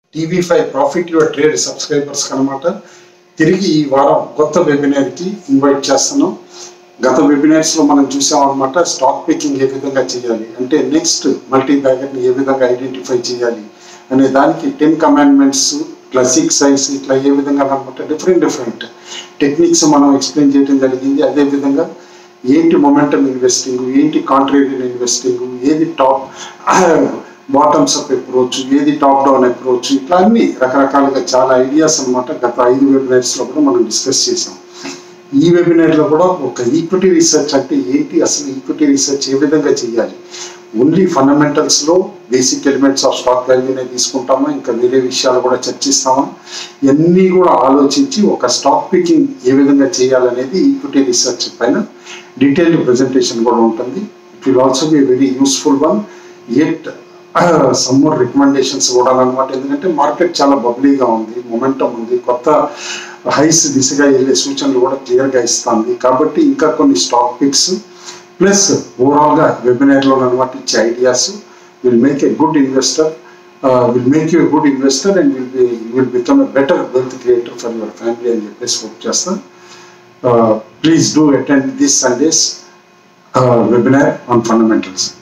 TV five profit your trade subscribers అనమాట తిరిగి ఈ వారం కొత్త వెబినార్కి ఇన్వైట్ చేస్తున్నాం గత వెబినార్స్ లో మనం చూసాం అనమాట స్టాక్ పికింగ్ ఏ విధంగా చేయాలి అంటే నెక్స్ట్ మల్టీ బ్యాగర్ని ఏ విధంగా ఐడెంటిఫై చేయాలి అనే దానికి టెన్ కమాండ్మెంట్స్ క్లాసిక్ సైజ్ ఇట్లా ఏ విధంగా అనమాట డిఫరెంట్ డిఫరెంట్ టెక్నిక్స్ మనం ఎక్స్ప్లెయిన్ చేయడం జరిగింది అదే విధంగా ఏంటి మొమెంటమ్ ఇన్వెస్టింగ్ ఏంటి కాంట్రేరియన్ ఇన్వెస్టింగ్ ఏది టాప్ బాటమ్స్ అప్ అప్రోచ్ ఏది టాప్ డౌన్ అప్రోచ్ ఇట్లా అన్ని రకరకాలుగా చాలా ఐడియాస్ అన్నమాట గత ఐదు వెబినార్స్ లో కూడా మనం డిస్కస్ చేసాం ఈ వెబినార్ లో కూడా ఒక ఈక్విటీ రీసెర్చ్ అంటే ఏంటి అసలు ఈక్విటీ రీసెర్చ్ ఏ విధంగా చేయాలి ఓన్లీ ఫండమెంటల్స్ లో బేసిక్ ఎలిమెంట్స్ ఆఫ్ స్టాక్ వాల్యూనే తీసుకుంటామా ఇంకా వేరే విషయాలు కూడా చర్చిస్తామా ఇవన్నీ కూడా ఆలోచించి ఒక స్టాక్ పికింగ్ ఏ విధంగా చేయాలనేది ఈక్విటీ రీసెర్చ్ పైన డీటెయిల్డ్ ప్రెజెంటేషన్ కూడా ఉంటుంది it will also be very useful one at some more recommendations కూడా అనమాట ఎందుకంటే మార్కెట్ చాలా బబ్లీగా ఉంది మొమెంటం ఉంది కొత్త హైస్ దిశగా వెళ్ళే సూచనలు కూడా క్లియర్గా ఇస్తుంది కాబట్టి ఇంకా కొన్ని స్టాక్ పిక్స్ ప్లస్ ఓవరాల్గా వెబినార్లో అనమాట ఇచ్చే ideas will make a good investor will make you good investor and will be will become a better wealth creator for your family అని చెప్పేసి హోప్ చేస్తాను please do attend this Sunday's webinar on fundamentals